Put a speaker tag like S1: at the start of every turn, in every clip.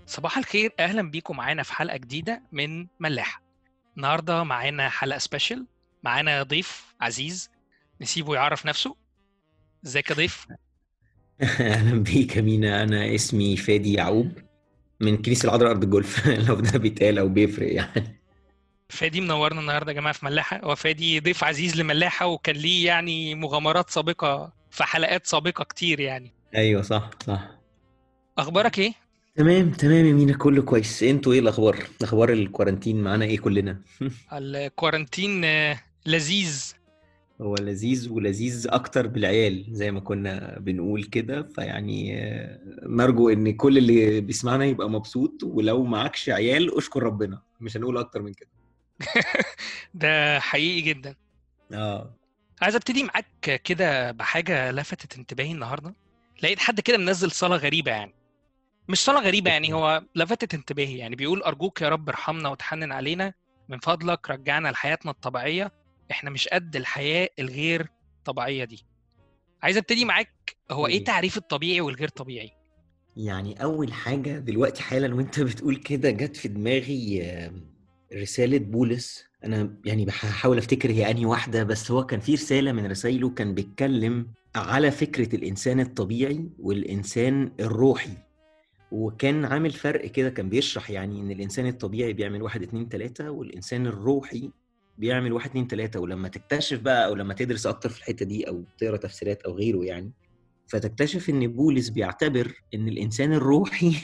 S1: صباح الخير اهلا بيكم معانا في حلقه جديده من ملاحه النهارده معانا حلقه سبيشال معانا ضيف عزيز نسيبه يعرف نفسه ازيك يا ضيف
S2: اهلا بيك يا مينا انا اسمي فادي يعقوب من كنيسه العذراء ارض الجولف لو ده بيتقال او بيفرق يعني
S1: فادي منورنا النهارده يا جماعه في ملاحه هو فادي ضيف عزيز لملاحه وكان ليه يعني مغامرات سابقه في حلقات سابقه كتير يعني
S2: ايوه صح صح
S1: اخبارك ايه
S2: تمام تمام يا مينا كله كويس انتوا ايه الاخبار اخبار الكورنتين معانا ايه كلنا
S1: الكورنتين آه، لذيذ
S2: هو لذيذ ولذيذ اكتر بالعيال زي ما كنا بنقول كده فيعني آه، نرجو ان كل اللي بيسمعنا يبقى مبسوط ولو معكش عيال اشكر ربنا مش هنقول اكتر من كده
S1: ده حقيقي جدا
S2: اه
S1: عايز ابتدي معاك كده بحاجه لفتت انتباهي النهارده لقيت حد كده منزل صلاه غريبه يعني مش صلاه غريبه يعني هو لفتت انتباهي يعني بيقول ارجوك يا رب ارحمنا وتحنن علينا من فضلك رجعنا لحياتنا الطبيعيه احنا مش قد الحياه الغير طبيعيه دي عايز ابتدي معاك هو ايه
S2: قولي.
S1: تعريف الطبيعي والغير طبيعي
S2: يعني أول حاجة دلوقتي حالا وأنت بتقول كده جت في دماغي آه، رسالة بولس أنا يعني بحاول أفتكر هي أنهي واحدة بس هو كان في رسالة من رسايله كان بيتكلم على فكرة الإنسان الطبيعي والإنسان الروحي وكان عامل فرق كده كان بيشرح يعني إن الإنسان الطبيعي بيعمل واحد اتنين تلاتة والإنسان الروحي بيعمل واحد اتنين تلاتة ولما تكتشف بقى أو لما تدرس أكتر في الحتة دي أو تقرا تفسيرات أو غيره يعني فتكتشف ان بولس بيعتبر ان الانسان الروحي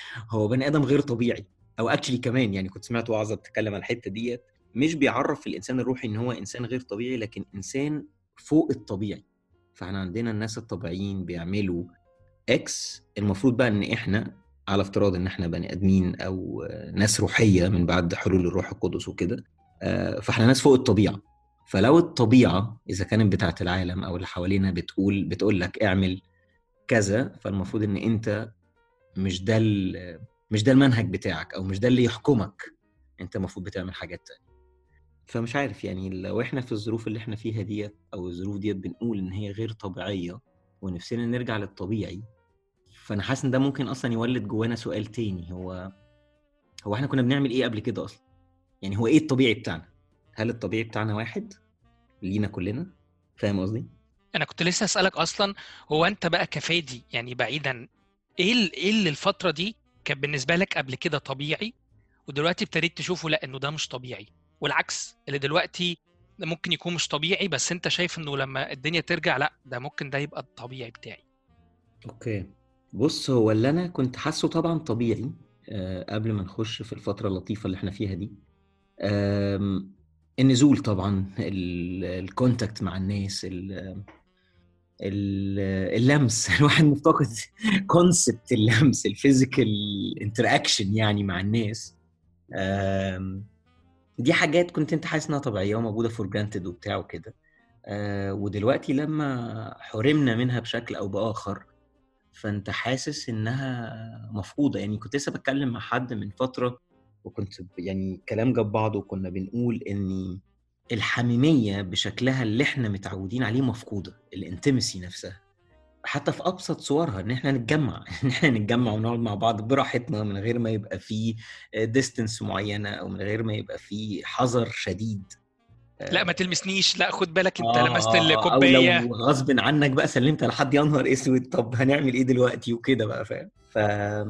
S2: هو بني ادم غير طبيعي او اكشلي كمان يعني كنت سمعت وعظه بتتكلم على الحته ديت مش بيعرف الانسان الروحي ان هو انسان غير طبيعي لكن انسان فوق الطبيعي فاحنا عندنا الناس الطبيعيين بيعملوا اكس المفروض بقى ان احنا على افتراض ان احنا بني ادمين او آه، ناس روحيه من بعد حلول الروح القدس وكده آه، فاحنا ناس فوق الطبيعه فلو الطبيعه اذا كانت بتاعه العالم او اللي حوالينا بتقول بتقول لك اعمل كذا فالمفروض ان انت مش ده ال- مش ده المنهج بتاعك او مش ده اللي يحكمك انت المفروض بتعمل حاجات تانية فمش عارف يعني لو احنا في الظروف اللي احنا فيها ديت او الظروف ديت بنقول ان هي غير طبيعيه ونفسنا نرجع للطبيعي فانا حاسس ان ده ممكن اصلا يولد جوانا سؤال تاني هو هو احنا كنا بنعمل ايه قبل كده اصلا يعني هو ايه الطبيعي بتاعنا هل الطبيعي بتاعنا واحد لينا كلنا فاهم قصدي
S1: انا كنت لسه اسالك اصلا هو انت بقى كفادي يعني بعيدا ايه ال- ايه اللي الفتره دي كان بالنسبه لك قبل كده طبيعي ودلوقتي ابتديت تشوفه لا انه ده مش طبيعي والعكس اللي دلوقتي ده ممكن يكون مش طبيعي بس انت شايف انه لما الدنيا ترجع لا ده ممكن ده يبقى الطبيعي بتاعي
S2: اوكي بص هو اللي انا كنت حاسه طبعا طبيعي آه، قبل ما نخش في الفتره اللطيفه اللي احنا فيها دي آم، النزول طبعا ال- الكونتاكت مع الناس ال- ال- اللمس الواحد مفتقد كونسبت اللمس الفيزيكال انتراكشن يعني مع الناس آم، دي حاجات كنت انت حاسس انها طبيعيه وموجوده فور جرانتد وبتاع وكده آه، ودلوقتي لما حرمنا منها بشكل او باخر فانت حاسس انها مفقوده يعني كنت لسه بتكلم مع حد من فتره وكنت ب- يعني كلام جاب بعضه وكنا بنقول ان الحميميه بشكلها اللي احنا متعودين عليه مفقوده الانتمسي نفسها حتى في ابسط صورها ان احنا نتجمع ان احنا نتجمع ونقعد مع بعض براحتنا من غير ما يبقى فيه ديستنس معينه او من غير ما يبقى فيه حذر شديد
S1: لا ما تلمسنيش لا خد بالك انت
S2: آه،
S1: لمست
S2: او
S1: الكوبايه
S2: لو غصب عنك بقى سلمت على حد يا نهار اسود طب هنعمل ايه دلوقتي وكده بقى فاهم ف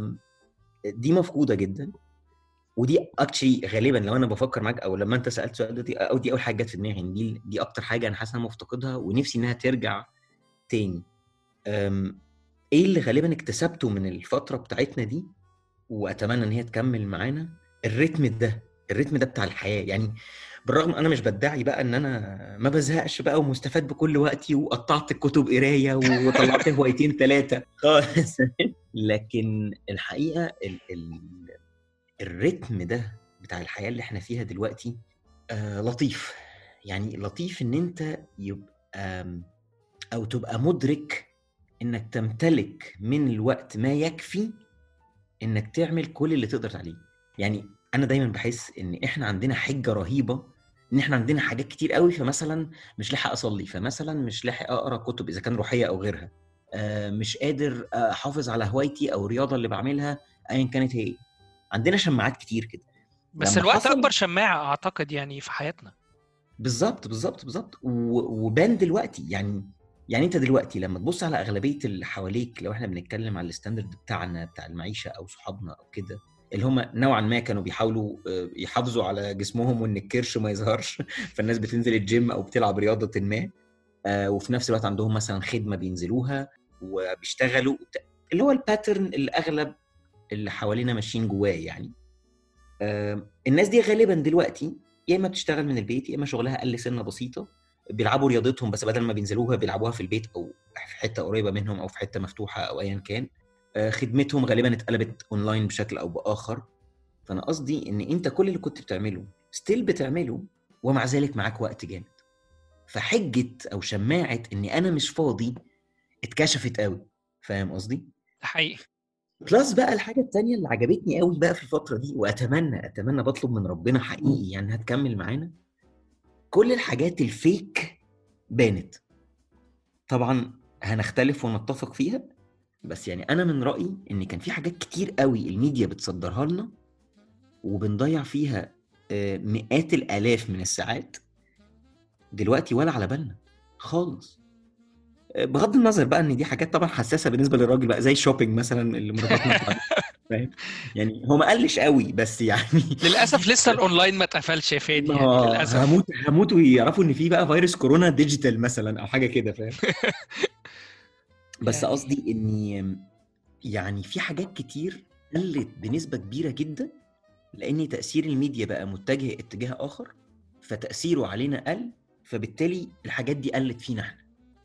S2: دي مفقوده جدا ودي اكشلي غالبا لو انا بفكر معاك او لما انت سالت السؤال ده دي او دي اول حاجه جت في دماغي إن دي دي اكتر حاجه انا حاسس ان انا مفتقدها ونفسي انها ترجع تاني أم، ايه اللي غالبا اكتسبته من الفتره بتاعتنا دي واتمنى ان هي تكمل معانا الريتم ده الريتم ده بتاع الحياه يعني بالرغم انا مش بدعي بقى ان انا ما بزهقش بقى ومستفاد بكل وقتي وقطعت الكتب قرايه وطلعت هوايتين ثلاثه خالص لكن الحقيقه ال ال الريتم ده بتاع الحياه اللي احنا فيها دلوقتي آه لطيف يعني لطيف ان انت يبقى آم، او تبقى مدرك انك تمتلك من الوقت ما يكفي انك تعمل كل اللي تقدر عليه يعني انا دايما بحس ان احنا عندنا حجه رهيبه ان احنا عندنا حاجات كتير قوي فمثلا مش لاحق اصلي فمثلا مش لاحق اقرا كتب اذا كان روحيه او غيرها آه، مش قادر احافظ على هوايتي او الرياضه اللي بعملها ايا كانت هي ايه عندنا شماعات كتير كده
S1: بس
S2: لما
S1: الوقت
S2: حصل-
S1: اكبر شماعه اعتقد يعني في حياتنا
S2: بالظبط بالظبط بالظبط و- وبان دلوقتي يعني يعني انت دلوقتي لما تبص على اغلبيه اللي حواليك لو احنا بنتكلم على الستاندرد بتاعنا بتاع المعيشه او صحابنا او كده اللي هم نوعا ما كانوا بيحاولوا آه، يحافظوا على جسمهم وان الكرش ما يظهرش فالناس بتنزل الجيم او بتلعب رياضه ما آه، وفي نفس الوقت عندهم مثلا خدمه بينزلوها وبيشتغلوا وبتاع. اللي هو الباترن اللي اغلب اللي حوالينا ماشيين جواه يعني آه، الناس دي غالبا دلوقتي يا اما بتشتغل من البيت يا اما شغلها قل سنه بسيطه بيلعبوا رياضتهم بس بدل ما بينزلوها بيلعبوها في البيت او في حته قريبه منهم او في حته مفتوحه او ايا كان آه، خدمتهم غالبا اتقلبت اونلاين بشكل او باخر فانا قصدي ان انت كل اللي كنت بتعمله ستيل بتعمله ومع ذلك معاك وقت جامد فحجه او شماعه اني انا مش فاضي اتكشفت قوي فاهم قصدي
S1: ده حقيقي
S2: بلس بقى الحاجه التانية اللي عجبتني قوي بقى في الفتره دي واتمنى اتمنى بطلب من ربنا حقيقي يعني هتكمل معانا كل الحاجات الفيك بانت طبعا هنختلف ونتفق فيها بس يعني انا من رايي ان كان في حاجات كتير قوي الميديا بتصدرها لنا وبنضيع فيها آه، مئات الالاف من الساعات دلوقتي ولا على بالنا خالص آه، بغض النظر بقى ان دي حاجات طبعا حساسه بالنسبه للراجل بقى زي الشوبينج مثلا اللي مراتنا بتعمله، فاهم يعني هو ما قلش قوي بس يعني
S1: للاسف لسه الاونلاين ما اتقفلش يا فادي يعني
S2: آه،
S1: للاسف
S2: هموت هموت ويعرفوا ان في بقى فيروس كورونا ديجيتال مثلا او حاجه كده فاهم بس
S1: يعني-
S2: قصدي اني يعني في حاجات كتير قلت بنسبه كبيره جدا لان تاثير الميديا بقى متجه اتجاه اخر فتاثيره علينا قل فبالتالي الحاجات دي قلت فينا احنا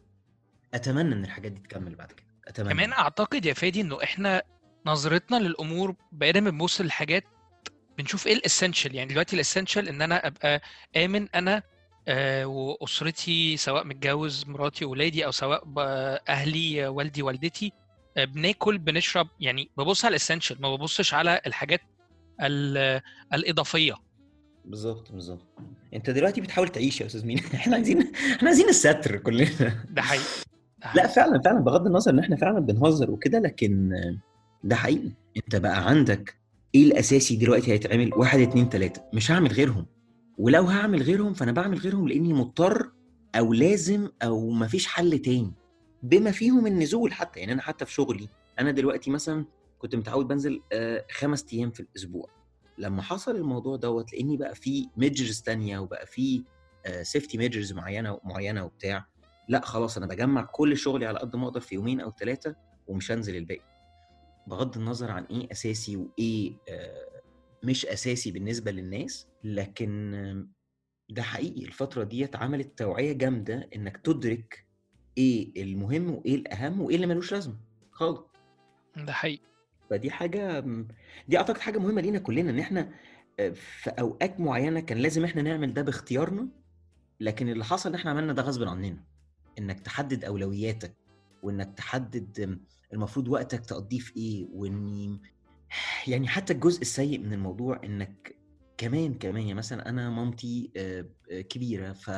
S2: اتمنى ان الحاجات دي تكمل بعد كده اتمنى
S1: كمان اعتقد يا فادي انه احنا نظرتنا للامور بقينا بنبص للحاجات بنشوف ايه الاسينشال يعني دلوقتي الاسينشال ان انا ابقى امن انا آه، واسرتي سواء متجوز مراتي واولادي او سواء ب- اهلي آه، والدي والدتي آه، بناكل بنشرب يعني ببص على الاسينشال ما ببصش على الحاجات ال- الاضافيه
S2: بالظبط بالظبط انت دلوقتي بتحاول تعيش يا استاذ مين احنا عايزين احنا عايزين الستر كلنا
S1: ده حقيقي ده
S2: لا
S1: حقيقي.
S2: فعلا فعلا بغض النظر ان احنا فعلا بنهزر وكده لكن ده حقيقي انت بقى عندك ايه الاساسي دلوقتي هيتعمل واحد اتنين تلاته مش هعمل غيرهم ولو هعمل غيرهم فانا بعمل غيرهم لاني مضطر او لازم او مفيش حل تاني بما فيهم النزول حتى يعني انا حتى في شغلي انا دلوقتي مثلا كنت متعود بنزل آه، خمس ايام في الاسبوع لما حصل الموضوع دوت لاني بقى في ميجرز تانية وبقى في سيفتي ميجرز معينه معينه وبتاع لا خلاص انا بجمع كل شغلي على قد ما اقدر في يومين او ثلاثه ومش هنزل الباقي بغض النظر عن ايه اساسي وايه آه، مش اساسي بالنسبه للناس لكن آه، ده حقيقي الفتره ديت عملت توعيه جامده انك تدرك ايه المهم وايه الاهم وايه اللي ملوش لازمه خالص
S1: ده حقيقي
S2: فدي حاجه دي اعتقد حاجه مهمه لينا كلنا ان احنا آه، في اوقات معينه كان لازم احنا نعمل ده باختيارنا لكن اللي حصل ان احنا عملنا ده غصب عننا انك تحدد اولوياتك وانك تحدد آم، المفروض وقتك تقضيه في ايه واني يعني حتى الجزء السيء من الموضوع انك كمان كمان يعني مثلا انا مامتي آه، آه، كبيره ف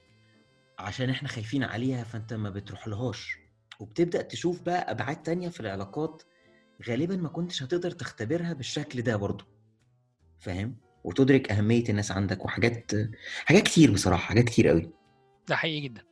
S2: عشان احنا خايفين عليها فانت ما بتروح لهاش وبتبدا تشوف بقى ابعاد تانية في العلاقات غالبا ما كنتش هتقدر تختبرها بالشكل ده برضه فاهم وتدرك اهميه الناس عندك وحاجات حاجات كتير بصراحه حاجات كتير قوي
S1: ده حقيقي جدا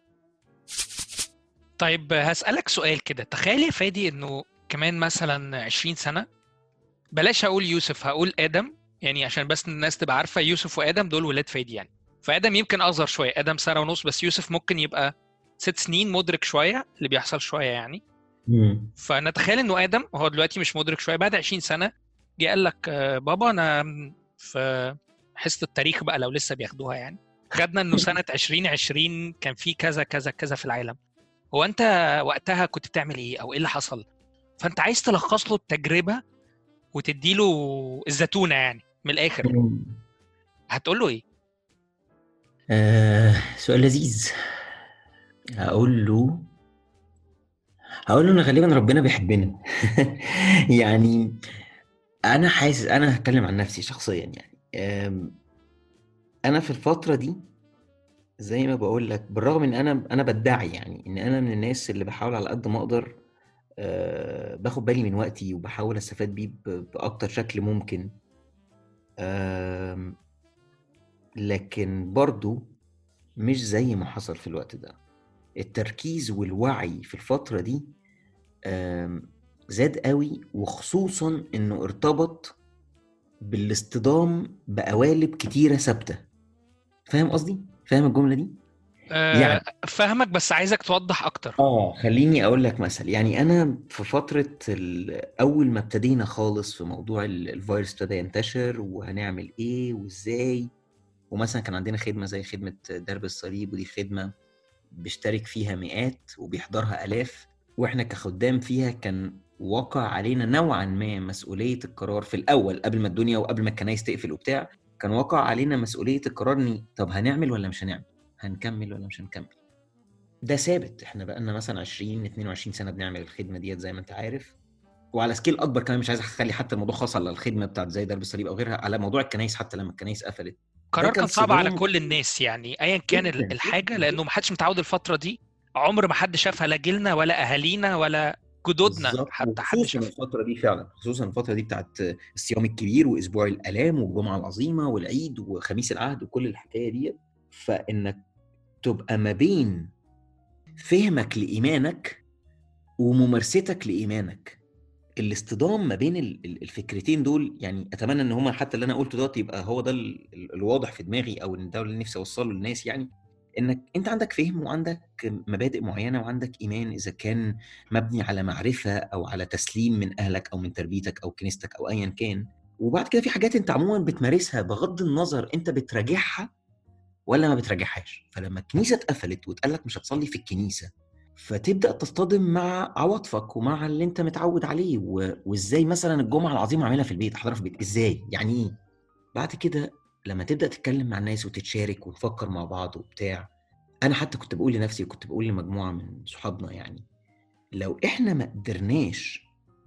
S1: طيب هسألك سؤال كده تخيل يا فادي انه كمان مثلا 20 سنة بلاش اقول يوسف هقول ادم يعني عشان بس الناس تبقى عارفة يوسف وادم دول ولاد فادي يعني فادم يمكن اصغر شوية ادم سنة ونص بس يوسف ممكن يبقى ست سنين مدرك شوية اللي بيحصل شوية يعني فنتخيل انه ادم هو دلوقتي مش مدرك شوية بعد 20 سنة جه قال لك آه، بابا انا في حصة التاريخ بقى لو لسه بياخدوها يعني خدنا انه سنة 2020 كان في كذا كذا كذا في العالم هو انت وقتها كنت بتعمل ايه او ايه اللي حصل فانت عايز تلخص له التجربه وتدي له الزتونه يعني من الاخر هتقول له ايه
S2: آه سؤال لذيذ هقول له هقول له ان غالبا ربنا بيحبنا يعني انا حاسس انا هتكلم عن نفسي شخصيا يعني آم، انا في الفتره دي زي ما بقول لك بالرغم ان انا انا بدعي يعني ان انا من الناس اللي بحاول على قد ما اقدر آه، باخد بالي من وقتي وبحاول استفاد بيه ب- باكتر شكل ممكن آم، لكن برضو مش زي ما حصل في الوقت ده التركيز والوعي في الفترة دي آم، زاد قوي وخصوصا انه ارتبط بالاصطدام بقوالب كتيرة ثابتة فاهم قصدي؟ فاهم الجملة دي؟ يعني
S1: آه، فاهمك بس عايزك توضح اكتر
S2: اه خليني اقول لك مثل يعني انا في فتره ال- اول ما ابتدينا خالص في موضوع ال- الفيروس ابتدى ينتشر وهنعمل ايه وازاي ومثلا كان عندنا خدمه زي خدمه درب الصليب ودي خدمه بيشترك فيها مئات وبيحضرها الاف واحنا كخدام فيها كان واقع علينا نوعا ما مسؤوليه القرار في الاول قبل ما الدنيا وقبل ما الكنايس تقفل وبتاع كان واقع علينا مسؤوليه القرار اني طب هنعمل ولا مش هنعمل هنكمل ولا مش هنكمل ده ثابت احنا بقالنا مثلا 20 22 سنه بنعمل الخدمه ديت زي ما انت عارف وعلى سكيل اكبر كمان مش عايز اخلي حتى الموضوع خاص على الخدمه بتاعت زي درب الصليب او غيرها على موضوع الكنايس حتى لما الكنايس قفلت
S1: قرار
S2: كان
S1: كان صعب على
S2: صدام
S1: كل الناس يعني ايا كان ال-
S2: جدا
S1: الحاجه
S2: جدا
S1: لانه ما حدش متعود الفتره دي عمر ما حد شافها لا جيلنا ولا اهالينا ولا جدودنا
S2: بالظبط
S1: حتى حد
S2: وخصوصا
S1: شافها
S2: الفتره دي فعلا خصوصا الفتره دي بتاعت الصيام الكبير واسبوع الالام والجمعه العظيمه والعيد وخميس العهد وكل الحكايه دي فانك تبقى ما بين فهمك لايمانك وممارستك لايمانك الاصطدام ما بين ال- ال- الفكرتين دول يعني اتمنى ان هما حتى اللي انا قلته دوت يبقى هو ده ال- ال- الواضح في دماغي او ان ده اللي نفسي اوصله للناس يعني انك انت عندك فهم وعندك مبادئ معينه وعندك ايمان اذا كان مبني على معرفه او على تسليم من اهلك او من تربيتك او كنيستك او ايا كان وبعد كده في حاجات انت عموما بتمارسها بغض النظر انت بتراجعها ولا ما بتراجعهاش فلما الكنيسه اتقفلت واتقال لك مش هتصلي في الكنيسه فتبدا تصطدم مع عواطفك ومع اللي انت متعود عليه و... وازاي مثلا الجمعه العظيمه اعملها في البيت احضرها في البيت ازاي يعني ايه بعد كده لما تبدا تتكلم مع الناس وتتشارك ونفكر مع بعض وبتاع انا حتى كنت بقول لنفسي وكنت بقول لمجموعه من صحابنا يعني لو احنا ما قدرناش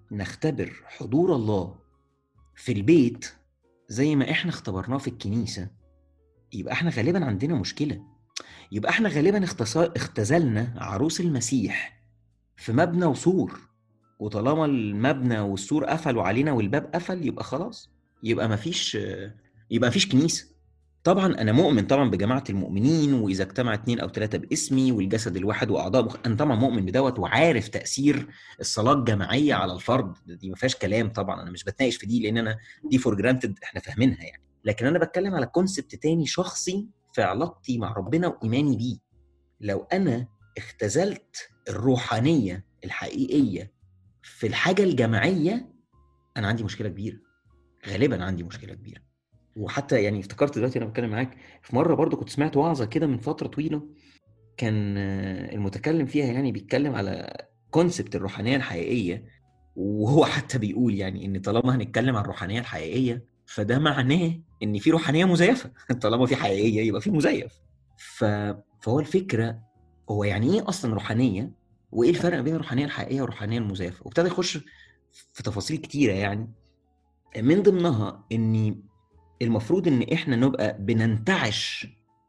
S2: نختبر حضور الله في البيت زي ما احنا اختبرناه في الكنيسه يبقى احنا غالبا عندنا مشكله يبقى احنا غالبا اختص- اختزلنا عروس المسيح في مبنى وسور وطالما المبنى والسور قفلوا علينا والباب قفل يبقى خلاص يبقى مفيش يبقى مفيش كنيسه طبعا انا مؤمن طبعا بجماعه المؤمنين واذا اجتمع اتنين او ثلاثه باسمي والجسد الواحد واعضاء مخ... انا طبعا مؤمن بدوت وعارف تاثير الصلاه الجماعيه على الفرد دي ما فيهاش كلام طبعا انا مش بتناقش في دي لان انا دي فور جرانتد احنا فاهمينها يعني لكن انا بتكلم على كونسبت تاني شخصي في علاقتي مع ربنا وايماني بيه لو انا اختزلت الروحانيه الحقيقيه في الحاجه الجماعيه انا عندي مشكله كبيره غالبا عندي مشكله كبيره وحتى يعني افتكرت دلوقتي انا بتكلم معاك في مره برضو كنت سمعت وعظه كده من فتره طويله كان آه، المتكلم فيها يعني بيتكلم على كونسبت الروحانيه الحقيقيه وهو حتى بيقول يعني ان طالما هنتكلم عن الروحانيه الحقيقيه فده معناه ان في روحانيه مزيفه طالما في حقيقيه يبقى في مزيف ف... فهو الفكره هو يعني ايه اصلا روحانيه وايه الفرق بين الروحانيه الحقيقيه والروحانيه المزيفه وابتدى يخش في تفاصيل كتيره يعني من ضمنها ان المفروض ان احنا نبقى بننتعش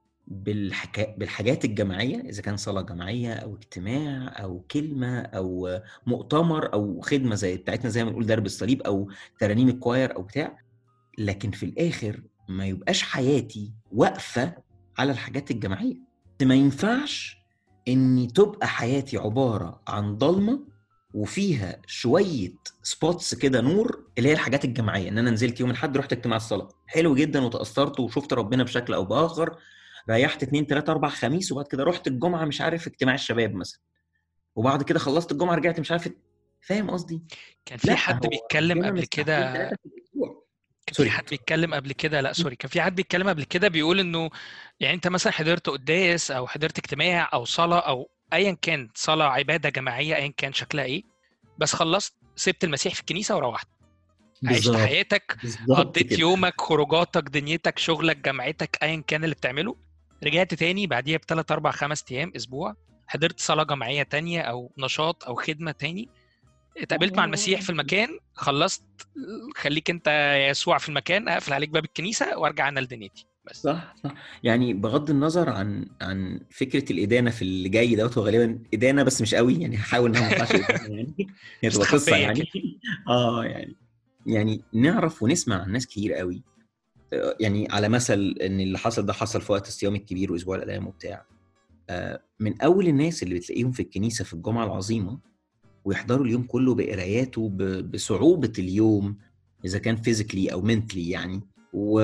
S2: بالحكا... بالحاجات الجماعيه اذا كان صلاه جماعيه او اجتماع او كلمه او مؤتمر او خدمه زي بتاعتنا زي ما بنقول درب الصليب او ترانيم الكواير او بتاع لكن في الاخر ما يبقاش حياتي واقفه على الحاجات الجماعيه ما ينفعش ان تبقى حياتي عباره عن ضلمه وفيها شويه سبوتس كده نور اللي هي الحاجات الجماعيه ان انا نزلت يوم الاحد رحت اجتماع الصلاه حلو جدا وتاثرت وشفت ربنا بشكل او باخر ريحت اتنين تلاته اربع خميس وبعد كده رحت الجمعه مش عارف اجتماع الشباب مثلا وبعد كده خلصت الجمعه رجعت مش عارف فاهم قصدي؟
S1: كان في
S2: لا
S1: حد
S2: هو
S1: بيتكلم
S2: ربنا
S1: قبل
S2: مش ساعتين
S1: كده
S2: تلاته في الاسبوع
S1: كان في
S2: سوري
S1: حد بيتكلم قبل كده لا سوري كان في حد بيتكلم قبل كده بيقول انه يعني انت مثلا حضرت قداس او حضرت اجتماع او صلاه او ايا كان صلاه عباده جماعيه ايا كان شكلها ايه بس خلصت سبت المسيح في الكنيسه وروحت عشت
S2: بالظبط
S1: حياتك
S2: بالظبط
S1: قضيت
S2: كده
S1: يومك خروجاتك دنيتك شغلك جامعتك ايا كان اللي بتعمله رجعت تاني بعديها بثلاث اربع خمس ايام اسبوع حضرت صلاه جماعيه تانية او نشاط او خدمه تاني اتقابلت مع المسيح في المكان خلصت خليك انت يا يسوع في المكان اقفل عليك باب الكنيسه وارجع انا لدنيتي بس
S2: صح صح يعني بغض النظر عن عن فكره الادانه في اللي جاي دوت هو غالبا ادانه بس مش قوي يعني هحاول انها ما تطلعش ادانه يعني هي تبقى قصه
S1: مستخبية
S2: يعني اه يعني يعني نعرف ونسمع عن ناس كتير قوي آه، يعني على مثل ان اللي حصل ده حصل في وقت الصيام الكبير واسبوع الالام وبتاع آه، من اول الناس اللي بتلاقيهم في الكنيسه في الجمعه العظيمه ويحضروا اليوم كله بقراياته ب- بصعوبه اليوم اذا كان فيزيكلي او منتلي يعني و...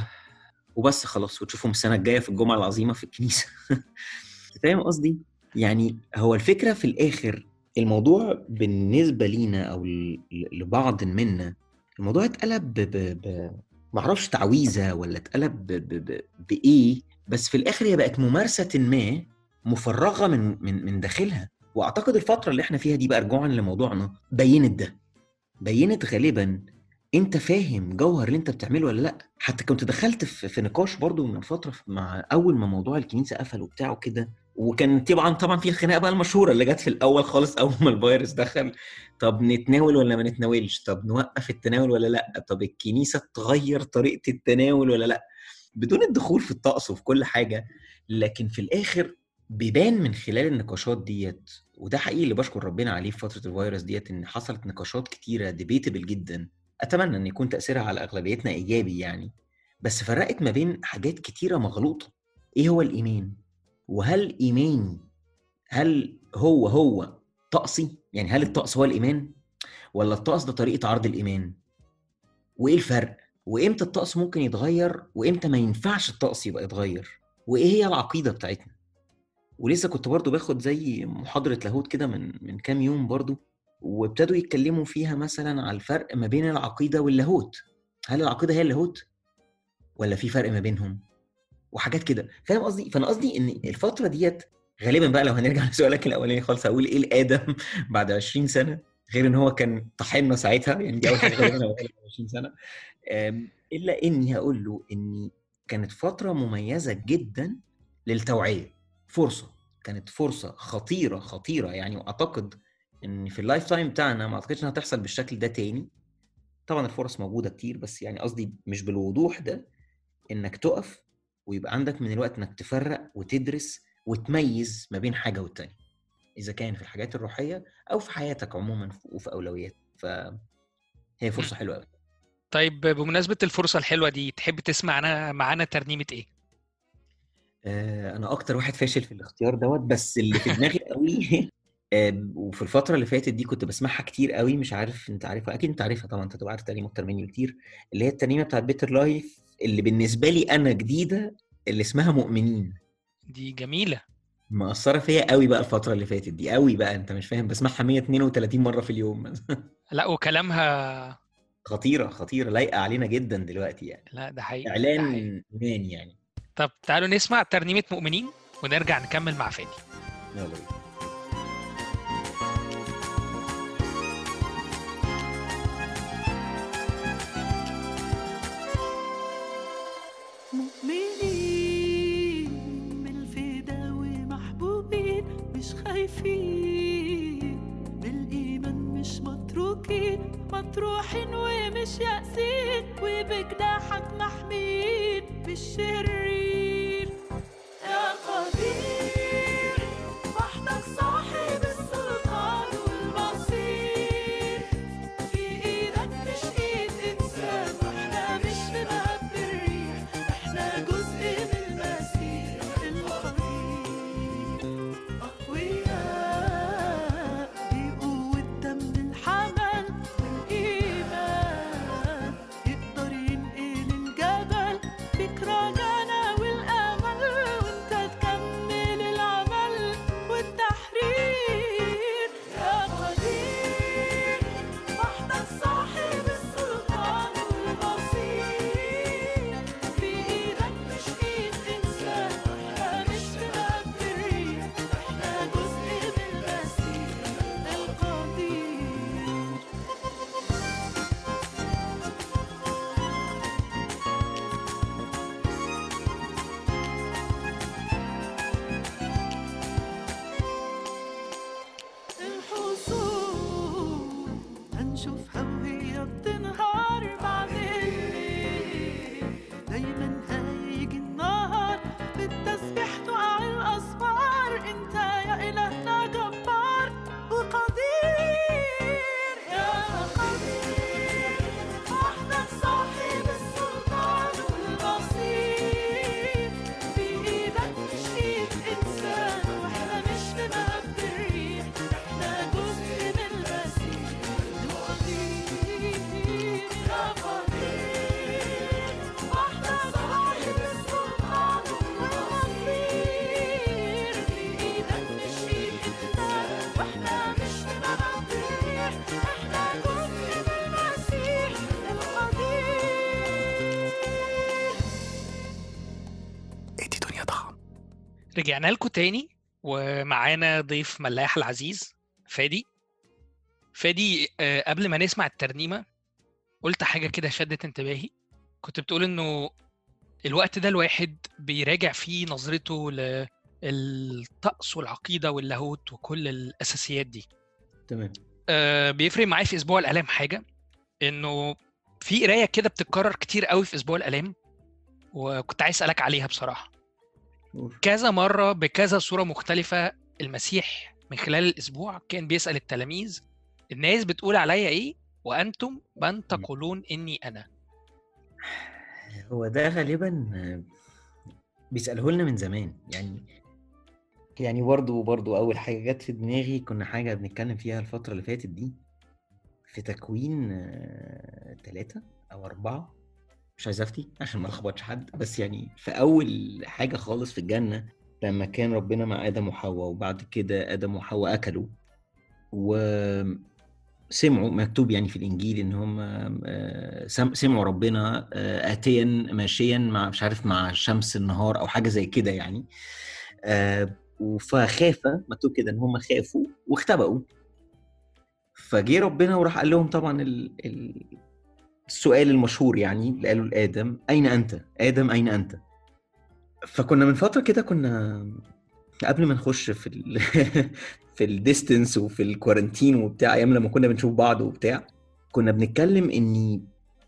S2: وبس خلاص وتشوفهم السنه الجايه في الجمعه العظيمه في الكنيسه فاهم قصدي يعني هو الفكره في الاخر الموضوع بالنسبه لينا او ل- لبعض منا الموضوع اتقلب ب... ب... ب... معرفش تعويذه ولا اتقلب ب... ب... ب... بايه بس في الاخر هي بقت ممارسه ما مفرغه من من من داخلها واعتقد الفتره اللي احنا فيها دي بقى رجوعا لموضوعنا بينت ده بينت غالبا انت فاهم جوهر اللي انت بتعمله ولا لا حتى كنت دخلت في, في نقاش برضو من فتره مع اول ما موضوع الكنيسه قفل وبتاع وكده وكان طبعا طبعا في الخناقه بقى المشهوره اللي جت في الاول خالص اول ما الفيروس دخل طب نتناول ولا ما نتناولش طب نوقف التناول ولا لا طب الكنيسه تغير طريقه التناول ولا لا بدون الدخول في الطقس وفي كل حاجه لكن في الاخر بيبان من خلال النقاشات ديت وده حقيقي اللي بشكر ربنا عليه في فتره الفيروس ديت ان حصلت نقاشات كتيره ديبيتبل جدا اتمنى ان يكون تاثيرها على اغلبيتنا ايجابي يعني بس فرقت ما بين حاجات كتيره مغلوطه ايه هو الايمان وهل ايماني هل هو هو طقسي يعني هل الطقس هو الايمان ولا الطقس ده طريقه عرض الايمان وايه الفرق وامتى الطقس ممكن يتغير وامتى ما ينفعش الطقس يبقى يتغير وايه هي العقيده بتاعتنا ولسه كنت برضو باخد زي محاضره لاهوت كده من من كام يوم برضو وابتدوا يتكلموا فيها مثلا على الفرق ما بين العقيده واللاهوت هل العقيده هي اللاهوت ولا في فرق ما بينهم وحاجات كده فاهم قصدي فانا قصدي ان الفتره ديت غالبا بقى لو هنرجع لسؤالك الاولاني خالص هقول ايه الادم بعد 20 سنه غير ان هو كان طحنا ساعتها يعني دي اول حاجه غالبا هقولها بعد 20 سنه أم، الا اني هقول له ان كانت فتره مميزه جدا للتوعيه فرصه كانت فرصه خطيره خطيره يعني واعتقد ان في اللايف تايم بتاعنا ما اعتقدش انها هتحصل بالشكل ده تاني طبعا الفرص موجوده كتير بس يعني قصدي مش بالوضوح ده انك تقف ويبقى عندك من الوقت انك تفرق وتدرس وتميز ما بين حاجه والتانيه اذا كان في الحاجات الروحيه او في حياتك عموما وفي اولويات فهي فرصه حلوه قوي
S1: طيب بمناسبة الفرصة الحلوة دي تحب تسمع أنا معانا ترنيمة إيه؟
S2: آه، انا اكتر واحد فاشل في الاختيار دوت بس اللي في دماغي قوي آه، وفي الفتره اللي فاتت دي كنت بسمعها كتير قوي مش عارف انت عارفها اكيد انت عارفها طبعا انت تبقى عارف ترنيمه اكتر مني كتير اللي هي الترنيمه بتاعت بيتر لايف اللي بالنسبه لي انا جديده اللي اسمها مؤمنين
S1: دي جميلة
S2: مأثرة فيا قوي بقى الفترة اللي فاتت دي قوي بقى انت مش فاهم بسمعها 132 مرة في اليوم
S1: لا وكلامها
S2: خطيرة خطيرة لايقة علينا جدا دلوقتي يعني
S1: لا ده حقيقي ده
S2: إعلان
S1: حقيقي.
S2: إيمان يعني
S1: طب تعالوا نسمع ترنيمة مؤمنين ونرجع نكمل مع فادي
S2: يلا بينا
S3: مؤمنين بالفدا ومحبوبين مش خايفين بالإيمان مش متروكين مطروحين ومش يأسين وبجناحك محمين بالشرير يا قدير وحدك صاحب السلطان والمصير في ايدك مش ايد انسان واحنا مش في مهب الريح احنا جزء من المسيح القريب اقوياء بقوة دم الحمل والايمان يقدر ينقل الجبل فكرة جانا
S1: رجعنا لكم تاني ومعانا ضيف ملاح العزيز فادي فادي آه، قبل ما نسمع الترنيمة قلت حاجة كده شدت انتباهي كنت بتقول انه الوقت ده الواحد بيراجع فيه نظرته للطقس والعقيدة واللاهوت وكل الأساسيات دي
S2: تمام
S1: آه، بيفرق معايا في أسبوع الآلام حاجة انه في قراية كده بتتكرر كتير قوي في أسبوع الآلام وكنت عايز أسألك عليها بصراحة
S2: قول.
S1: كذا مرة بكذا صورة مختلفة المسيح من خلال الأسبوع كان بيسأل التلاميذ الناس بتقول عليا إيه وأنتم من تقولون إني أنا
S2: هو ده غالبا آه، بيسأله لنا من زمان يعني يعني برضه برضه أول حاجة جت في دماغي كنا حاجة بنتكلم فيها الفترة اللي فاتت دي في تكوين آه، تلاتة أو أربعة مش عايز أفتي عشان ما ألخبطش حد بس يعني في أول حاجة خالص في الجنة لما كان ربنا مع آدم وحواء وبعد كده آدم وحواء أكلوا وسمعوا مكتوب يعني في الإنجيل إن هم آه، سم- سمعوا ربنا آه، آتيا ماشيا مع مش عارف مع شمس النهار أو حاجة زي كده يعني آه، فخاف مكتوب كده إن هم خافوا واختبأوا فجه ربنا وراح قال لهم طبعا ال... ال... السؤال المشهور يعني اللي قاله لآدم أين أنت؟ آدم أين أنت؟ فكنا من فترة كده كنا قبل ما نخش في ال... في الديستنس وفي الكورنتين وبتاع أيام لما كنا بنشوف بعض وبتاع كنا بنتكلم إني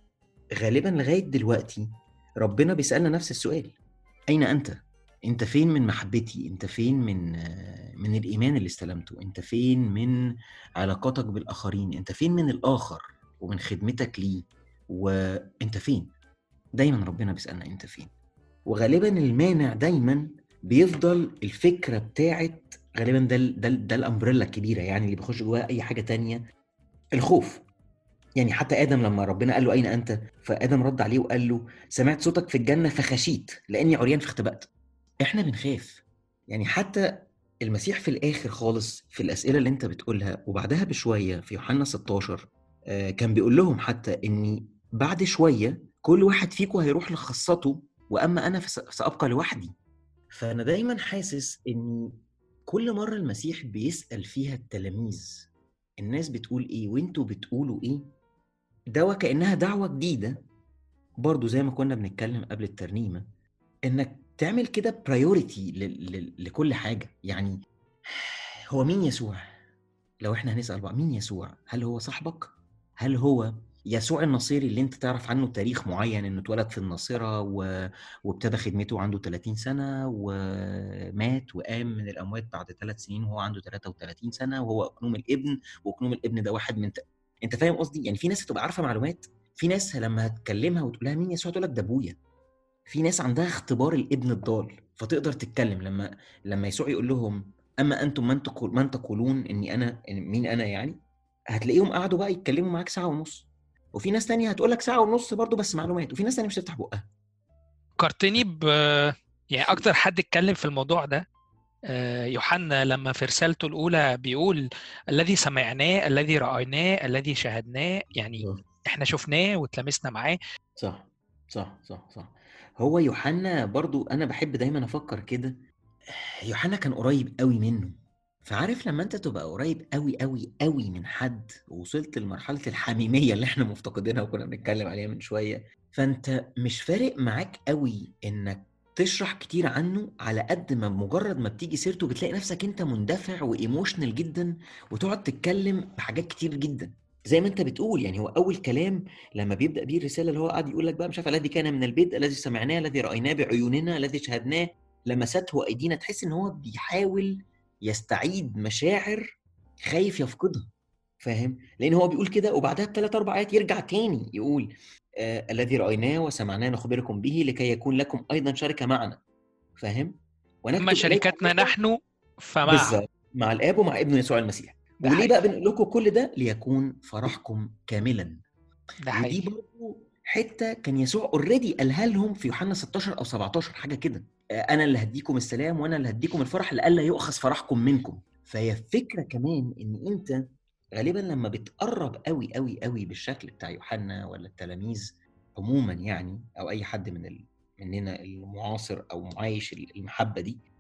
S2: غالبا لغاية دلوقتي ربنا بيسألنا نفس السؤال أين أنت؟ أنت فين من محبتي؟ أنت فين من من الإيمان اللي استلمته؟ أنت فين من علاقاتك بالآخرين؟ أنت فين من الآخر ومن خدمتك ليه؟ وأنت فين؟ دايما ربنا بيسألنا أنت فين؟ وغالبا المانع دايما بيفضل الفكرة بتاعت غالبا ده ال- ده ال- ده الأمبريلا الكبيرة يعني اللي بيخش جواها أي حاجة تانية الخوف يعني حتى آدم لما ربنا قال له أين أنت؟ فآدم رد عليه وقال له سمعت صوتك في الجنة فخشيت لأني عريان فاختبأت احنا بنخاف يعني حتى المسيح في الاخر خالص في الاسئله اللي انت بتقولها وبعدها بشويه في يوحنا 16 آه، كان بيقول لهم حتى اني بعد شويه كل واحد فيكم هيروح لخاصته واما انا فس- سابقى لوحدي فانا دايما حاسس ان كل مره المسيح بيسال فيها التلاميذ الناس بتقول ايه وانتوا بتقولوا ايه ده وكانها دعوه جديده برضو زي ما كنا بنتكلم قبل الترنيمه انك تعمل كده برايورتي لكل حاجه يعني هو مين يسوع لو احنا هنسال بعض مين يسوع هل هو صاحبك هل هو يسوع النصيري اللي انت تعرف عنه تاريخ معين انه اتولد في الناصره و... وابتدى خدمته عنده 30 سنه ومات وقام من الاموات بعد ثلاث سنين وهو عنده 33 سنه وهو اقنوم الابن واقنوم الابن ده واحد من ت... انت فاهم قصدي يعني في ناس هتبقى عارفه معلومات في ناس لما هتكلمها وتقول لها مين يسوع تقول لك ده ابويا في ناس عندها اختبار الابن الضال فتقدر تتكلم لما لما يسوع يقول لهم اما انتم من تقول من تقولون اني انا إن مين انا يعني هتلاقيهم قعدوا بقى يتكلموا معاك ساعه ونص وفي ناس تانية هتقول لك ساعه ونص برضو بس معلومات وفي ناس تانية مش هتفتح بقها
S1: فكرتني ب يعني أكتر حد اتكلم في الموضوع ده آه، يوحنا لما في رسالته الأولى بيقول الذي سمعناه الذي رأيناه الذي شاهدناه يعني احنا شفناه واتلمسنا معاه
S2: صح صح صح صح هو يوحنا برضو انا بحب دايما افكر كده يوحنا كان قريب قوي منه فعارف لما انت تبقى قريب قوي قوي قوي من حد ووصلت لمرحله الحميميه اللي احنا مفتقدينها وكنا بنتكلم عليها من شويه فانت مش فارق معاك قوي انك تشرح كتير عنه على قد ما مجرد ما بتيجي سيرته بتلاقي نفسك انت مندفع وايموشنال جدا وتقعد تتكلم بحاجات كتير جدا زي ما انت بتقول يعني هو اول كلام لما بيبدا بيه الرساله اللي هو قاعد يقول لك بقى مش عارف الذي كان من البدء الذي سمعناه الذي رايناه بعيوننا الذي شاهدناه لمسته ايدينا تحس ان هو بيحاول يستعيد مشاعر خايف يفقدها فاهم لان هو بيقول كده وبعدها بثلاث اربع ايات يرجع تاني يقول آه الذي رايناه وسمعناه نخبركم به لكي يكون لكم ايضا شركه معنا فاهم ونكتب
S1: أما
S2: إليكم
S1: شركتنا
S2: أيضاً
S1: نحن فمع
S2: بالظبط مع الاب ومع ابنه يسوع المسيح
S1: ده
S2: وليه
S1: حقيقي.
S2: بقى بنقول لكم كل ده ليكون فرحكم كاملا
S1: ده
S2: ودي
S1: حقيقي
S2: برضه حته كان يسوع اوريدي قالها لهم في يوحنا 16 او 17 حاجه كده آه، انا اللي هديكم السلام وانا اللي هديكم الفرح لئلا يؤخذ فرحكم منكم فهي الفكره كمان ان انت غالبا لما بتقرب قوي قوي قوي بالشكل بتاع يوحنا ولا التلاميذ عموما يعني او اي حد من ال... مننا المعاصر او معايش المحبه دي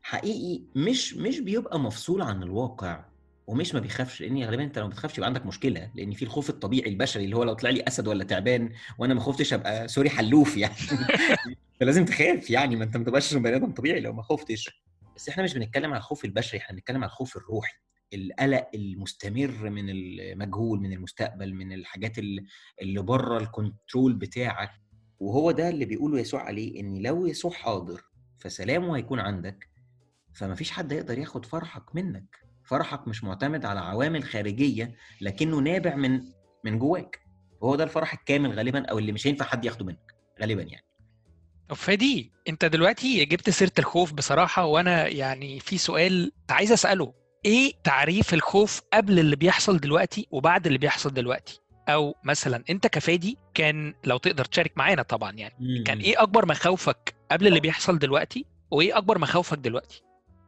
S2: حقيقي مش مش بيبقى مفصول عن الواقع ومش ما بيخافش لان غالبا انت لو ما بتخافش يبقى عندك مشكله لان في الخوف الطبيعي البشري اللي هو لو طلع لي اسد ولا تعبان وانا ما خفتش ابقى سوري حلوف يعني فلازم تخاف يعني ما انت ما تبقاش بني ادم طبيعي لو ما خفتش بس احنا مش بنتكلم على الخوف البشري احنا بنتكلم على الخوف الروحي القلق المستمر من المجهول من المستقبل من الحاجات اللي, اللي بره الكنترول بتاعك وهو ده اللي بيقوله يسوع عليه ان لو يسوع حاضر فسلامه هيكون عندك فما فيش حد يقدر ياخد فرحك منك فرحك مش معتمد على عوامل خارجيه لكنه نابع من من جواك وهو ده الفرح الكامل غالبا او اللي مش هينفع حد ياخده منك غالبا يعني
S1: طب فادي انت دلوقتي جبت سيره الخوف بصراحه وانا يعني في سؤال عايز اساله ايه تعريف الخوف قبل اللي بيحصل دلوقتي وبعد اللي بيحصل دلوقتي او مثلا انت كفادي كان لو تقدر تشارك معانا طبعا يعني كان ايه اكبر مخاوفك قبل اللي بيحصل دلوقتي وايه اكبر مخاوفك دلوقتي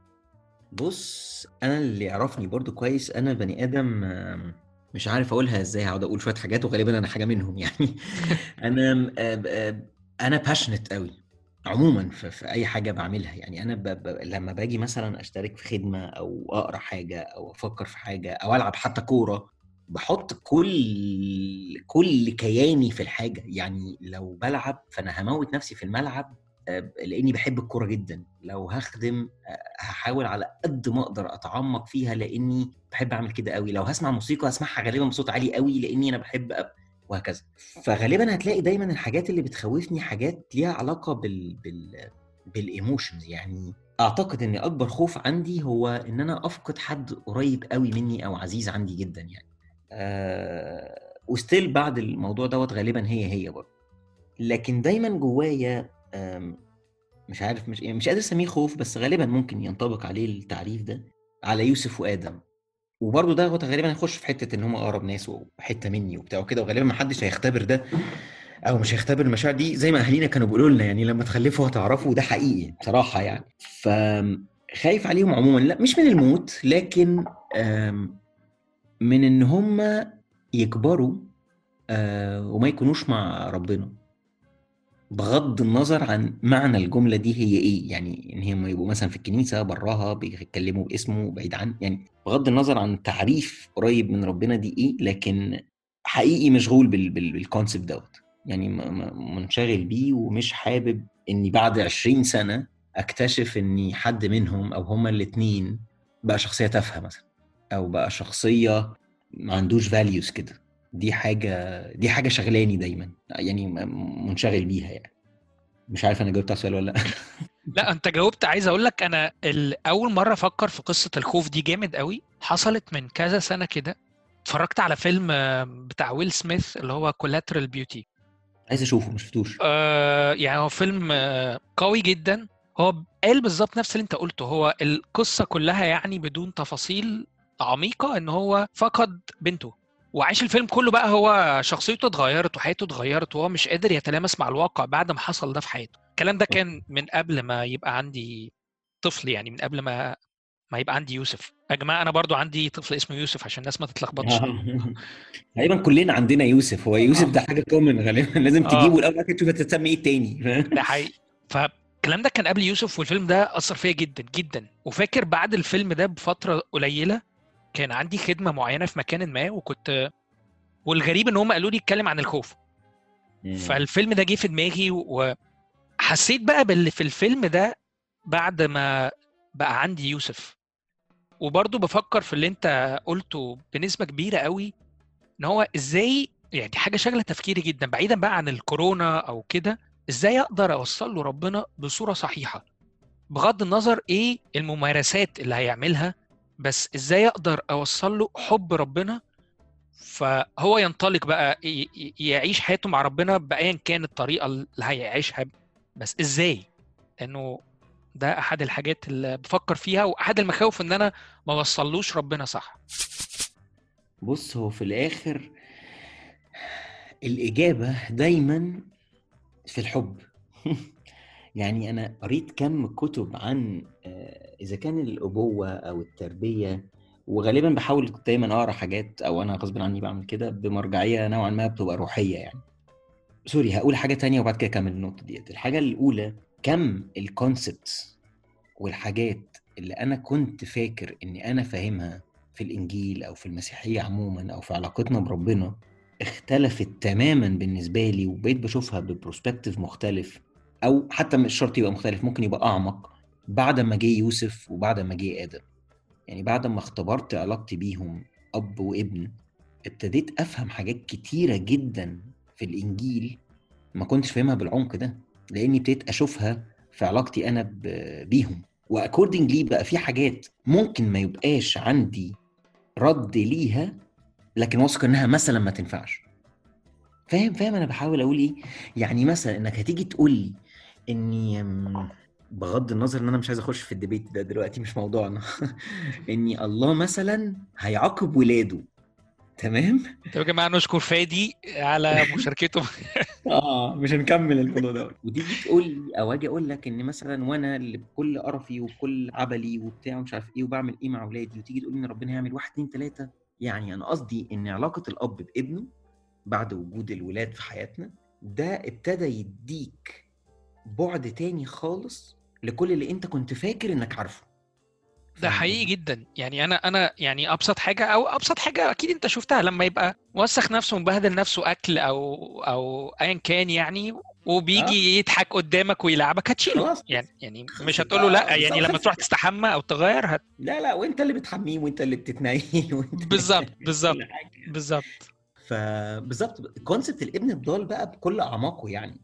S2: بص انا اللي يعرفني برضو كويس انا بني ادم آم، مش عارف اقولها ازاي هقعد اقول شويه حاجات وغالبا انا حاجه منهم يعني انا آم، آم، آم، انا باشنت قوي عموما في, في اي حاجه بعملها يعني انا ب... ب... لما باجي مثلا اشترك في خدمه او اقرا حاجه او افكر في حاجه او العب حتى كوره بحط كل كل كياني في الحاجه يعني لو بلعب فانا هموت نفسي في الملعب آه، لاني بحب الكوره جدا لو هخدم آه، هحاول على قد ما اقدر اتعمق فيها لاني بحب اعمل كده قوي لو هسمع موسيقى هسمعها غالبا بصوت عالي قوي لاني انا بحب أب... وهكذا فغالبا هتلاقي دايما الحاجات اللي بتخوفني حاجات ليها علاقه بال بال بالايموشنز يعني اعتقد ان اكبر خوف عندي هو ان انا افقد حد قريب قوي مني او عزيز عندي جدا يعني آه وستيل بعد الموضوع دوت غالبا هي هي برضه لكن دايما جوايا آم، مش عارف مش يعني مش قادر اسميه خوف بس غالبا ممكن ينطبق عليه التعريف ده على يوسف وادم وبرضه ده هو غالبا هيخش في حته ان هم اقرب ناس وحته مني وبتاع وكده وغالبا ما حدش هيختبر ده او مش هيختبر المشاعر دي زي ما اهالينا كانوا بيقولوا لنا يعني لما تخلفوا هتعرفوا ده حقيقي بصراحه يعني فخايف عليهم عموما لا مش من الموت لكن آم، من ان هم يكبروا آه، وما يكونوش مع ربنا بغض النظر عن معنى الجمله دي هي ايه يعني ان هم يبقوا مثلا في الكنيسه براها بيتكلموا باسمه بعيد عن يعني بغض النظر عن تعريف قريب من ربنا دي ايه لكن حقيقي مشغول بال- بال- بالكونسيبت دوت يعني م- م- منشغل بيه ومش حابب اني بعد 20 سنه اكتشف اني حد منهم او هما الاتنين بقى شخصيه تافهه مثلا او بقى شخصيه ما عندوش فاليوز كده دي حاجه دي حاجه شغلاني دايما يعني م- منشغل بيها يعني مش عارف انا جاوبت على السؤال ولا لا
S1: لا انت جاوبت عايز اقول لك انا ال- اول مره افكر في قصه الخوف دي جامد قوي حصلت من كذا سنه كده اتفرجت على فيلم آه، بتاع ويل سميث اللي هو كولاترال بيوتي
S2: عايز اشوفه ما شفتوش
S1: آه يعني هو فيلم آه، قوي جدا هو قال بالظبط نفس اللي انت قلته هو القصه كلها يعني بدون تفاصيل عميقه ان هو فقد بنته وعاش الفيلم كله بقى هو شخصيته اتغيرت وحياته اتغيرت وهو مش قادر يتلامس مع الواقع بعد ما حصل ده في حياته الكلام ده كان من قبل ما يبقى عندي طفل يعني من قبل ما ما يبقى عندي يوسف يا جماعه انا برضو عندي طفل اسمه يوسف عشان الناس ما تتلخبطش
S2: تقريبا كلنا عندنا يوسف هو يوسف ده حاجه كومن غالبا لازم
S1: آه.
S2: تجيبه الاول بعد كده تشوف هتسمي ايه تاني
S1: ده حقيقي فالكلام ده كان قبل يوسف والفيلم ده اثر فيا جدا جدا وفاكر بعد الفيلم ده بفتره قليله كان عندي خدمه معينه في مكان ما وكنت والغريب ان هم قالوا لي اتكلم عن الخوف فالفيلم ده جه في دماغي وحسيت بقى باللي في الفيلم ده بعد ما بقى عندي يوسف وبرضه بفكر في اللي انت قلته بنسبه كبيره قوي ان هو ازاي يعني دي حاجه شاغله تفكيري جدا بعيدا بقى عن الكورونا او كده ازاي اقدر اوصل له ربنا بصوره صحيحه بغض النظر ايه الممارسات اللي هيعملها بس ازاي اقدر اوصل له حب ربنا فهو ينطلق بقى ي- ي- يعيش حياته مع ربنا بايا كان الطريقه اللي هيعيشها بس ازاي لانه ده احد الحاجات اللي بفكر فيها واحد المخاوف ان انا ما وصلوش ربنا صح
S2: بص هو في الاخر الاجابه دايما في الحب يعني انا قريت كم كتب عن آه، اذا كان الابوه او التربيه وغالبا بحاول دايما اقرا حاجات او انا غصب عني بعمل كده بمرجعيه نوعا ما بتبقى روحيه يعني سوري هقول حاجه تانية وبعد كده اكمل النقطه ديت الحاجه الاولى كم الكونسبتس والحاجات اللي انا كنت فاكر اني انا فاهمها في الانجيل او في المسيحيه عموما او في علاقتنا بربنا اختلفت تماما بالنسبه لي وبقيت بشوفها ببروسبكتيف مختلف او حتى مش شرط يبقى مختلف ممكن يبقى اعمق بعد ما جه يوسف وبعد ما جه ادم يعني بعد ما اختبرت علاقتي بيهم اب وابن ابتديت افهم حاجات كتيره جدا في الانجيل ما كنتش فاهمها بالعمق ده لاني ابتديت اشوفها في علاقتي انا ب- بيهم واكوردنجلي بقى في حاجات ممكن ما يبقاش عندي رد ليها لكن واثق انها مثلا ما تنفعش فاهم فاهم انا بحاول اقول ايه يعني مثلا انك هتيجي تقول لي اني أم، بغض النظر ان انا مش عايز اخش في الديبيت ده دلوقتي مش موضوعنا اني الله مثلا هيعاقب ولاده تمام
S1: طب يا جماعه نشكر فادي على مشاركته
S2: اه مش هنكمل الموضوع ده وتيجي تقول لي او اجي اقول لك ان مثلا وانا اللي بكل قرفي وبكل عبلي وبتاع ومش عارف ايه وبعمل ايه مع اولادي وتيجي تقول لي ان ربنا هيعمل واحد اتنين تلاته يعني انا قصدي ان علاقه الاب بابنه بعد وجود الولاد في حياتنا ده ابتدى يديك بعد تاني خالص لكل اللي انت كنت فاكر انك عارفه
S1: ده
S2: فاهم
S1: حقيقي
S2: قصدي؟
S1: جدا يعني انا انا يعني ابسط حاجه او ابسط حاجه اكيد انت شفتها لما يبقى موسخ نفسه ومبهدل نفسه اكل او او ايا كان يعني وبيجي يضحك قدامك ويلعبك هتشيله
S2: خلاص.
S1: يعني يعني
S2: خلصت.
S1: مش هتقول له لا
S2: آه،
S1: يعني لما
S2: خلصت.
S1: تروح تستحمى او تغير هت...
S2: لا لا وانت اللي بتحميه وانت اللي بتتنيل وانت
S1: بالظبط بالظبط
S2: كل حاجة.
S1: بالظبط
S2: فبالظبط كونسبت الابن الضال بقى بكل اعماقه يعني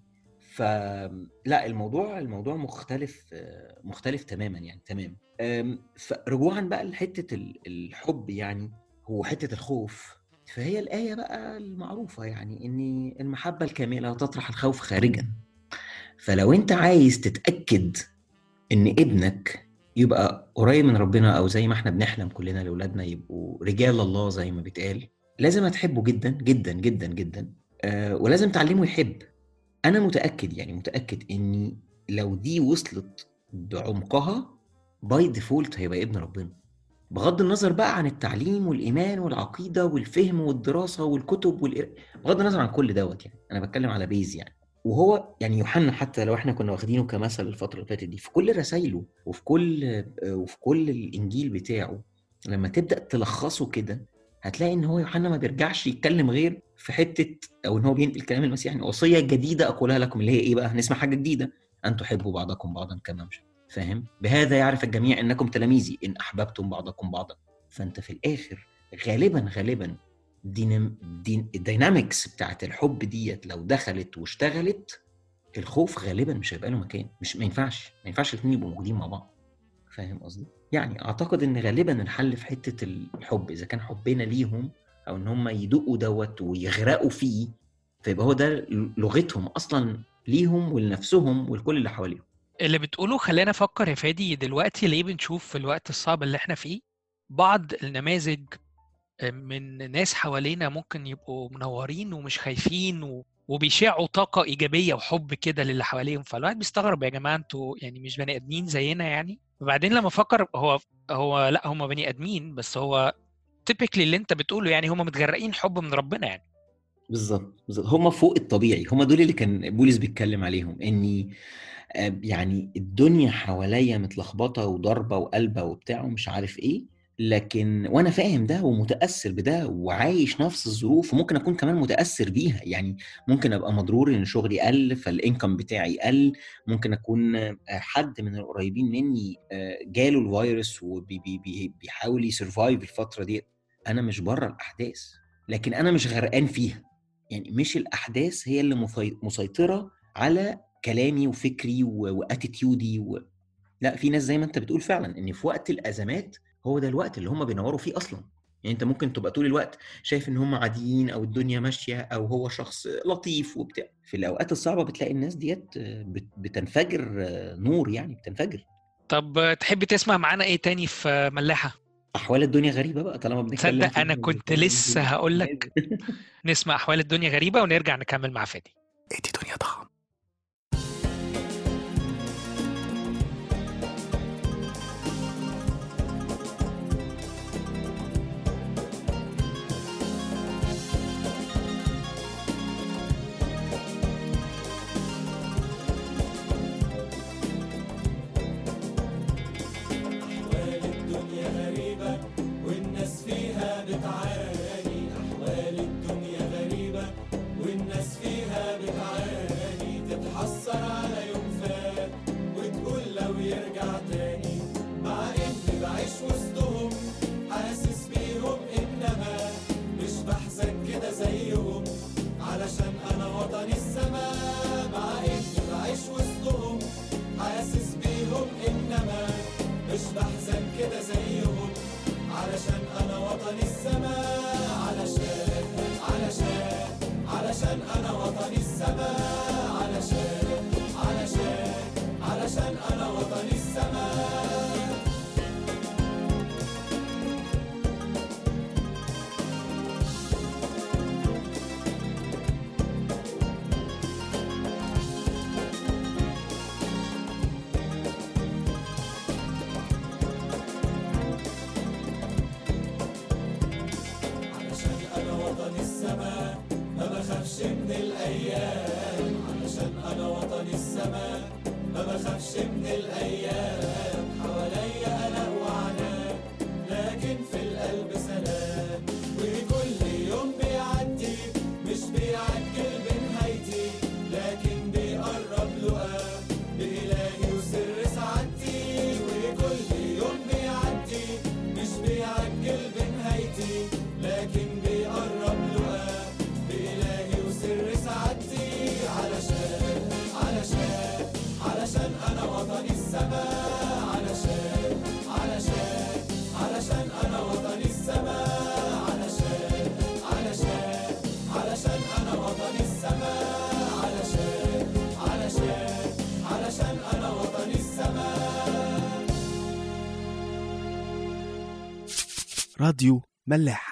S2: فلا الموضوع الموضوع مختلف آه، مختلف تماما يعني تمام آم، فرجوعا بقى لحته ال- الحب يعني هو حته الخوف فهي الايه بقى المعروفه يعني ان المحبه الكامله تطرح الخوف خارجا فلو انت عايز تتاكد ان ابنك يبقى قريب من ربنا او زي ما احنا بنحلم كلنا لاولادنا يبقوا رجال الله زي ما بيتقال لازم هتحبه جدا جدا جدا جدا آه ولازم تعلمه يحب انا متاكد يعني متاكد اني لو دي وصلت بعمقها باي ديفولت هيبقى ابن ربنا بغض النظر بقى عن التعليم والايمان والعقيده والفهم والدراسه والكتب والقراءه بغض النظر عن كل دوت يعني انا بتكلم على بيز يعني وهو يعني يوحنا حتى لو احنا كنا واخدينه كمثل الفتره اللي فاتت دي في كل رسائله وفي كل آه، وفي كل الانجيل بتاعه لما تبدا تلخصه كده هتلاقي ان هو يوحنا ما بيرجعش يتكلم غير في حته او ان هو بينقل كلام المسيح يعني وصيه جديده اقولها لكم اللي هي ايه بقى هنسمع حاجه جديده ان تحبوا بعضكم بعضا كما مش فاهم بهذا يعرف الجميع انكم تلاميذي ان احببتم بعضكم بعضا فانت في الاخر غالبا غالبا دينام دين الدينامكس بتاعت الحب ديت لو دخلت واشتغلت الخوف غالبا مش هيبقى له مكان مش ما ينفعش ما ينفعش الاثنين يبقوا موجودين مع بعض فاهم قصدي يعني اعتقد ان غالبا الحل في حته الحب اذا كان حبنا ليهم او ان هم يدقوا دوت ويغرقوا فيه فيبقى هو ده لغتهم اصلا ليهم ولنفسهم ولكل اللي حواليهم
S1: اللي بتقوله خلينا افكر يا فادي دلوقتي ليه بنشوف في الوقت الصعب اللي احنا فيه بعض النماذج من ناس حوالينا ممكن يبقوا منورين ومش خايفين و... وبيشعوا طاقة إيجابية وحب كده للي حواليهم فالواحد بيستغرب يا جماعة انتوا يعني مش بني آدمين زينا يعني وبعدين لما أفكر هو هو لا هم بني آدمين بس هو تيبيكلي اللي انت بتقوله يعني هم متغرقين حب من ربنا يعني
S2: بالظبط بالظبط هم فوق الطبيعي هم دول اللي كان بولس بيتكلم عليهم اني آه، يعني الدنيا حواليا متلخبطه وضربه وقلبه وبتاع ومش عارف ايه لكن وانا فاهم ده ومتاثر بده وعايش نفس الظروف وممكن اكون كمان متاثر بيها يعني ممكن ابقى مضرور ان شغلي قل فالانكم بتاعي قل ممكن اكون آه، حد من القريبين مني آه، جاله الفيروس وبيحاول يسرفايف الفتره دي انا مش بره الاحداث لكن انا مش غرقان فيها يعني مش الاحداث هي اللي مسي- مسيطره على كلامي وفكري و- واتيتيودي و... لا في ناس زي ما انت بتقول فعلا ان في وقت الازمات هو ده الوقت اللي هم بينوروا فيه اصلا يعني انت ممكن تبقى طول الوقت شايف ان هم عاديين او الدنيا ماشيه او هو شخص لطيف وبتاع في الاوقات الصعبه بتلاقي الناس ديت بت- بتنفجر نور يعني بتنفجر
S1: طب تحب تسمع معانا ايه تاني في ملاحة
S2: احوال الدنيا غريبه بقى طالما بنتكلم
S1: تصدق
S2: في
S1: أنا
S2: الدنيا
S1: كنت
S2: غريبة.
S1: لسه هقول لك. نسمع أحوال الدنيا غريبة ونرجع نكمل مع فادي
S3: ادي دنيا طعم
S4: من الأيام علشان أنا وطني السماء ما بخافش من الأيام حواليا قلق وعناء لكن في القلب سلام وكل يوم بيعدي مش بيعجل بنهايتي لكن بيقرب لقاه بإلهي وسر سعادتي وكل يوم بيعدي مش بيعجل بنهايتي لكن بيقرب لقاه بإلهي وسر سعادتي علشان علشان علشان أنا وطني السماء علشان علشان علشان أنا وطني السماء علشان علشان علشان أنا وطني السماء علشان علشان علشان أنا وطني السماء
S5: راديو ملاح